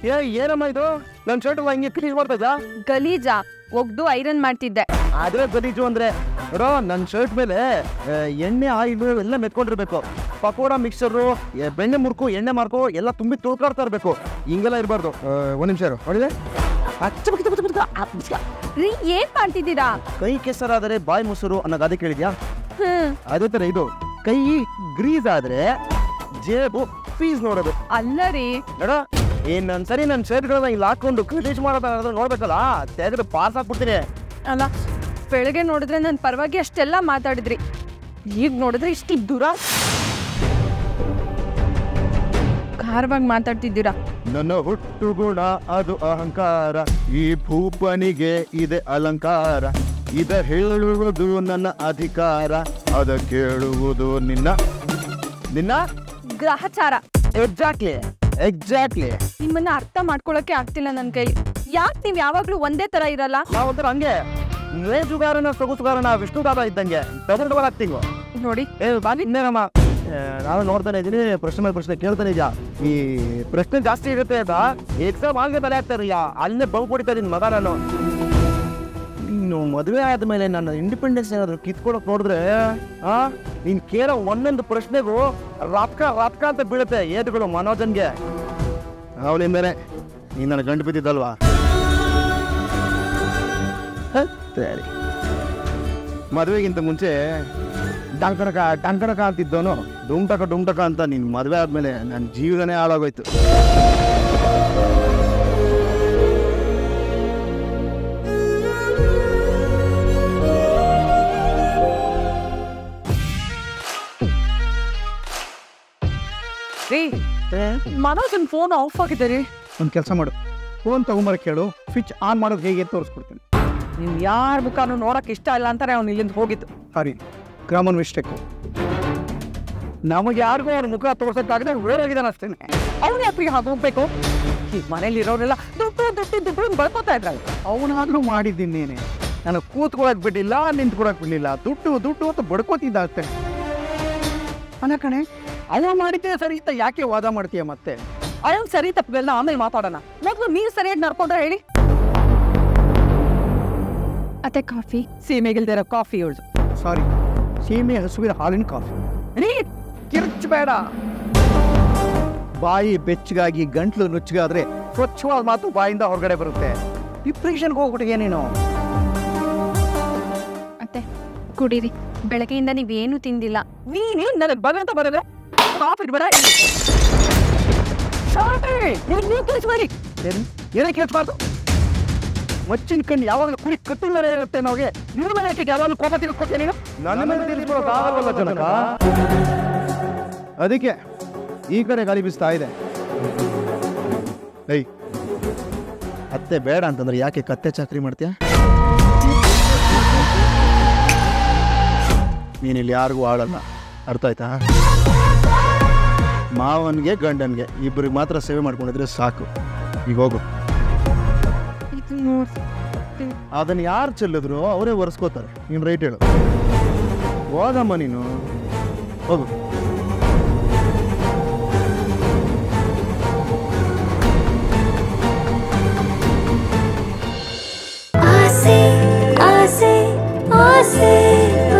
ಏ ಏನಮ್ಮ ಇದು ನನ್ನ ಶರ್ಟ್ ಎಲ್ಲ ಹಿಂಗೆ ಕ್ಲೀನ್ ಮಾಡ್ತಾ ಇದ್ದ ಗಲೀಜ ಒಗ್ದು ಐರನ್ ಮಾಡ್ತಿದ್ದೆ ಆದ್ರೆ ಗಲೀಜು ಅಂದ್ರೆ ನೋಡೋ ನನ್ನ ಶರ್ಟ್ ಮೇಲೆ ಆ, ಎಣ್ಣೆ ಆಯಿಲ್ ಎಲ್ಲ ಮೆತ್ಕೊಂಡಿರ್ಬೇಕು ಪಕೋಡ ಮಿಕ್ಸರು ಬೆಣ್ಣೆ ಮುರ್ಕು ಎಣ್ಣೆ ಮಾರ್ಕು ಎಲ್ಲ ತುಂಬಿ ತುಳ್ಕಾಡ್ತಾ ಇರಬೇಕು ಹಿಂಗೆಲ್ಲ ಇರಬಾರ್ದು ಒಂದು ನಿಮಿಷ ಇರು ನೋಡಿದೆ ರೀ ಏನ್ ಮಾಡ್ತಿದ್ದೀರಾ ಕೈ ಕೆಸರಾದರೆ ಬಾಯಿ ಮೊಸರು ಅನ್ನೋ ಗಾದೆ ಕೇಳಿದ್ಯಾ ಹ್ಮ್ ಅದೇ ಥರ ಇದು ಕೈ ಗ್ರೀಸ್ ಆದ್ರೆ ಜೇಬು ಫೀಸ್ ನೋಡೋದು ಅಲ್ಲ ರೀ ನೋಡ ಏನ್ ನನ್ ಸರಿ ನನ್ನ ಶರ್ಟ್ಗಳನ್ನ ಇಲ್ಲಿ ಹಾಕೊಂಡು ಗಲೀಜ್ ಮಾಡೋದು ನೋಡ್ಬೇಕಲ್ಲ ತೆಗೆದು ಪಾಸ್ ಹಾಕ್ಬಿಡ್ತೀನಿ ಅಲ್ಲ ಬೆಳಗ್ಗೆ ನೋಡಿದ್ರೆ ನನ್ನ ಪರವಾಗಿ ಅಷ್ಟೆಲ್ಲ ಮಾತಾಡಿದ್ರಿ ಈಗ ನೋಡಿದ್ರೆ ಇಷ್ಟು ದೂರ ಖಾರವಾಗಿ ಮಾತಾಡ್ತಿದ್ದೀರಾ ನನ್ನ ಹುಟ್ಟು ಗುಣ ಅದು ಅಹಂಕಾರ ಈ ಭೂಪನಿಗೆ ಇದೆ ಅಲಂಕಾರ ಇದ ಹೇಳುವುದು ನನ್ನ ಅಧಿಕಾರ ಅದ ಕೇಳುವುದು ನಿನ್ನ ನಿನ್ನ ಗ್ರಹಚಾರ ಎಕ್ಸಾಕ್ಟ್ಲಿ ಎಕ್ಸಾಕ್ಟ್ಲಿ ನಿಮ್ಮನ್ನ ಅರ್ಥ ಮಾಡ್ಕೊಳಕ್ಕೆ ಆಗ್ತಿಲ್ಲ ನನ್ನ ಕೈ ಯಾಕೆ ನೀವು ಯಾವಾಗ್ಲೂ ಒಂದೇ ತರ ಇರಲ್ಲ ನಾವಂತರ ಹಂಗೆ ನೇಜುಗಾರನ ಸೊಗಸುಗಾರನ ವಿಷ್ಣುದಾದ ಇದ್ದಂಗೆ ತಗೊಂಡು ಆಗ್ತೀವಿ ನೋಡಿ ಏ ಬಾನಿ ಇನ್ನೇನಮ್ಮ ಏ, ನಾನು ನೋಡ್ತಾನೆ ಇದ್ದೀನಿ ಪ್ರಶ್ನೆ ಮೇಲೆ ಪ್ರಶ್ನೆ ಕೇಳ್ತಾನೆ ಇದೆಯಾ ಈ ಪ್ರಶ್ನೆ ಜಾಸ್ತಿ ಇರುತ್ತೆ ಅಂತ ಎಕ್ಸಾಮ್ ಆಗಿ ತಲೆ ಆಗ್ತಾರೆ ಯಾ ಅಲ್ಲೇ ಬಂಕ್ ಹೊಡಿತಾ ಇದೀನಿ ಮಗ ನಾನು ನೀನು ಮದುವೆ ಆದ್ಮೇಲೆ ನನ್ನ ಇಂಡಿಪೆಂಡೆನ್ಸ್ ಏನಾದ್ರು ಕಿತ್ಕೊಳಕ್ ನೋಡಿದ್ರೆ ಆ ನೀನ್ ಕೇಳೋ ಒಂದೊಂದು ಪ್ರಶ್ನೆಗೂ ರಾತ್ಕ ರಾತ್ಕ ಅಂತ ಬೀಳುತ್ತೆ ಏಟುಗಳು ಮನೋಜನ್ಗೆ ಅವಳಿಂದನೇ ನೀನು ನನ್ನ ಗಂಡು ಬಿದ್ದಿದ್ದಲ್ವಾ ಸರಿ ಮದುವೆಗಿಂತ ಮುಂಚೆ ಡಂಕಣಕ ಡಂಕಣಕ ಅಂತಿದ್ದವನು ಡುಮ್ಟಕ ಡುಮ್ಟಕ ಅಂತ ನೀನು ಮದುವೆ ಆದಮೇಲೆ ನನ್ನ ಜೀವನನೇ ಹಾಳಾಗೋಯ್ತು ರೀ ಮನೋಜನ್ ಫೋನ್ ಆಫ್ ಆಗಿದೆ ರೀ ಒಂದು ಕೆಲಸ ಮಾಡು ಫೋನ್ ತಗೊಂಬರಕ್ಕೆ ಕೇಳು ಸ್ವಿಚ್ ಆನ್ ಮಾಡೋದು ಹೇಗೆ ಅಂತ ತೋರಿಸ್ಕೊಡ್ತೀನಿ ನಿಮ್ ಯಾರ ಮುಖಾನು ನೋಡಕ್ ಇಷ್ಟ ಇಲ್ಲ ಅಂತಾರೆ ಅವ್ನು ಇಲ್ಲಿಂದ ಹೋಗಿದ್ದು ಸಾರಿ ಗ್ರಾಮನ್ ಮಿಸ್ಟೇಕು ನಮಗೆ ಯಾರಿಗೂ ಅವ್ರ ಮುಖ ತೋರ್ಸಕ್ಕಾಗದೆ ಹೋಗಿದ್ದಾನೆ ಅಷ್ಟೇನೆ ಅವ್ನು ಯಾಕೆ ಹಾಗೆ ಹೋಗ್ಬೇಕು ಈ ಮನೇಲಿ ಇರೋರೆಲ್ಲ ದುಡ್ಡು ದುಡ್ಡು ದುಡ್ಡು ಅಂತ ಬಳ್ಕೋತಾ ಇದ್ರಲ್ಲ ಅವನಾದ್ರೂ ಮಾಡಿದ್ದೀನೇನೆ ನನಗೆ ಕೂತ್ಕೊಳಕ್ ಬಿಟ್ಟಿಲ್ಲ ನಿಂತ್ಕೊಳಕ್ ಬಿಡಲಿಲ್ಲ ದುಡ್ಡು ದುಡ್ಡು ಅಂತ ಬಡ್ಕೋತಿದ್ದ ಅಷ್ಟೇ ಅಲ್ಲ ಕಣೆ ಅವ ಮಾಡಿದ್ದೆ ಸರಿ ಅಂತ ಯಾಕೆ ವಾದ ಮಾಡ್ತೀಯ ಮತ್ತೆ ಅವನ್ ಸರಿ ತಪ್ಪುಗಳನ್ನ ಆಮೇಲೆ ಮಾತಾಡೋಣ ಮೊದಲು ನೀವು ಸರಿಯಾಗಿ ನಡ್ಕೊಂಡ್ರೆ ಹೇಳಿ ಅತ್ತೆ ಕಾಫಿ ಸೀಮೆಗಿಲ್ದಿರೋ ಕಾಫಿ ಇವಳು ಸಾರಿ ಸೀಮೆ ಹಸುವಿನ ಹಾಲಿನ ಕಾಫಿ ನೀ ಕಿರ್ಚಬೇಡ ಬಾಯಿ ಬೆಚ್ಚಗಾಗಿ ಗಂಟ್ಲು ನುಚ್ಚಗಾದ್ರೆ ಸ್ವಚ್ಛವಾದ ಮಾತು ಬಾಯಿಂದ ಹೊರಗಡೆ ಬರುತ್ತೆ ಡಿಪ್ರೆಷನ್ಗೆ ಹೋಗ್ಬಿಟ್ಟಿಗೆ ನೀನು ಅತ್ತೆ ಕುಡೀರಿ ಬೆಳಗ್ಗೆಯಿಂದ ನೀವೇನು ತಿಂದಿಲ್ಲ ನೀನು ನನಗೆ ಬರ ಅಂತ ಬರೋದೆ ಕಾಫಿ ಬೇಡ ನೀವು ತಿಳಿಸ್ಬೇಡಿ ಏನು ಏನೇ ಕೇಳ್ಬಾರ್ದು ಮಚ್ಚಿನ ಕಣ್ಣು ಯಾವಾಗಲೂ ಕುಡಿ ಕತ್ತಿನ ಮೇಲೆ ಇರುತ್ತೆ ನಮಗೆ ನಿಮ್ಮ ಮನೆ ಹಾಕಿ ಯಾವಾಗಲೂ ಕೋಪ ತಿಳ್ಕೊತೀನಿ ನೀನು ನನ್ನ ಮೇಲೆ ತಿಳಿಸ್ಕೊಳಕ್ಕಾಗಲ್ವಲ್ಲ ಜನಕ ಅದಕ್ಕೆ ಈ ಕಡೆ ಗಾಳಿ ಬೀಸ್ತಾ ಇದೆ ಏಯ್ ಅತ್ತೆ ಬೇಡ ಅಂತಂದ್ರೆ ಯಾಕೆ ಕತ್ತೆ ಚಾಕ್ರಿ ಮಾಡ್ತೀಯ ನೀನಿಲ್ಲಿ ಯಾರಿಗೂ ಆಡಲ್ಲ ಅರ್ಥ ಆಯ್ತಾ ಮಾವನ್ಗೆ ಗಂಡನ್ಗೆ ಇಬ್ಬರಿಗೆ ಮಾತ್ರ ಸೇವೆ ಮಾಡ್ಕೊಂಡಿದ್ರೆ ಸಾಕು ಈಗ ಹೋಗು ಇದು ನೋಡ್ ಅದನ್ನ ಯಾರು ಚೆಲ್ಲಿದ್ರು ಅವರೇ ಒರೆಸ್ಕೋತಾರೆ ನೀನು ರೈಟ್ ಹೇಳು ಹೋಗಮ್ಮ ನೀನು ಹೋಗು ಆಸೆ ಆಸೆ ಆಸೆ